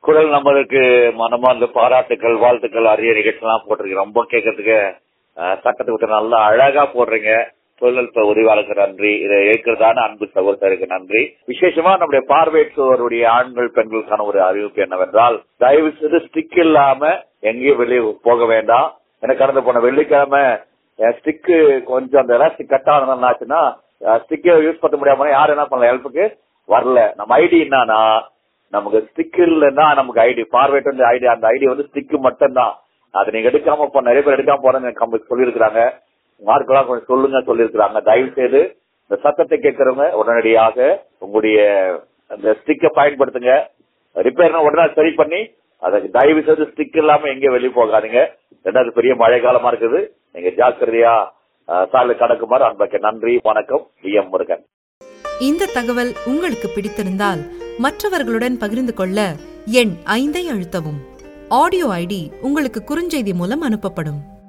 குரல் நம்மளுக்கு மனமார்ந்த பாராட்டுக்கள் வாழ்த்துக்கள் அரிய நிகழ்ச்சிலாம் போட்டிருக்கீங்க ரொம்ப கேட்கறதுக்கு அஹ், சட்டத்தை விட்டு நல்லா அழகா போடுறீங்க தொழில்நுட்ப உதவியாளருக்கு நன்றி இதை ஏற்கிறதான அன்பு சகோதரருக்கு நன்றி விசேஷமா நம்முடைய பார்வையற்றோருடைய ஆண்கள் பெண்களுக்கான ஒரு அறிவிப்பு என்னவென்றால் தயவு செய்து ஸ்டிக் இல்லாம எங்கேயும் வெளியே போக வேண்டாம் எனக்கு கடந்து போன வெள்ளிக்கிழமை ஸ்டிக்கு கொஞ்சம் அந்த எலாஸ்டிக் கட் ஆனதுனாச்சுன்னா ஸ்டிக்கை யூஸ் பண்ண முடியாம யாரும் என்ன பண்ணல ஹெல்ப்புக்கு வரல நம்ம ஐடி என்னன்னா நமக்கு ஸ்டிக் இல்லைன்னா நமக்கு ஐடி பார்வைட்டு வந்து ஐடி அந்த ஐடி வந்து ஸ்டிக் மட்டும்தான் அது நீங்க எடுக்காம போ நிறைய பேர் எடுக்காம போறேன்னு கம்பெனி சொல்லியிருக்கிறாங்க மார்க்கெல்லாம் கொஞ்சம் சொல்லுங்க சொல்லியிருக்கிறாங்க தயவு செய்து இந்த சத்தத்தை கேட்கறவங்க உடனடியாக உங்களுடைய அந்த ஸ்டிக்கை பயன்படுத்துங்க ரிப்பேர்னா உடனே சரி பண்ணி அதுக்கு தயவு செய்து ஸ்டிக் இல்லாம எங்கேயும் வெளியே போகாதீங்க ரெண்டாவது பெரிய மழை காலமா இருக்குது நீங்க ஜாக்கிரதையா அஹ், சாலை கடக்குமாறு அன்பக்கு நன்றி வணக்கம் டி எம் முருகன் இந்த தகவல் உங்களுக்கு பிடித்திருந்தால் மற்றவர்களுடன் பகிர்ந்து கொள்ள எண் ஐந்தை அழுத்தவும் ஆடியோ ஐடி உங்களுக்கு குறுஞ்செய்தி மூலம் அனுப்பப்படும்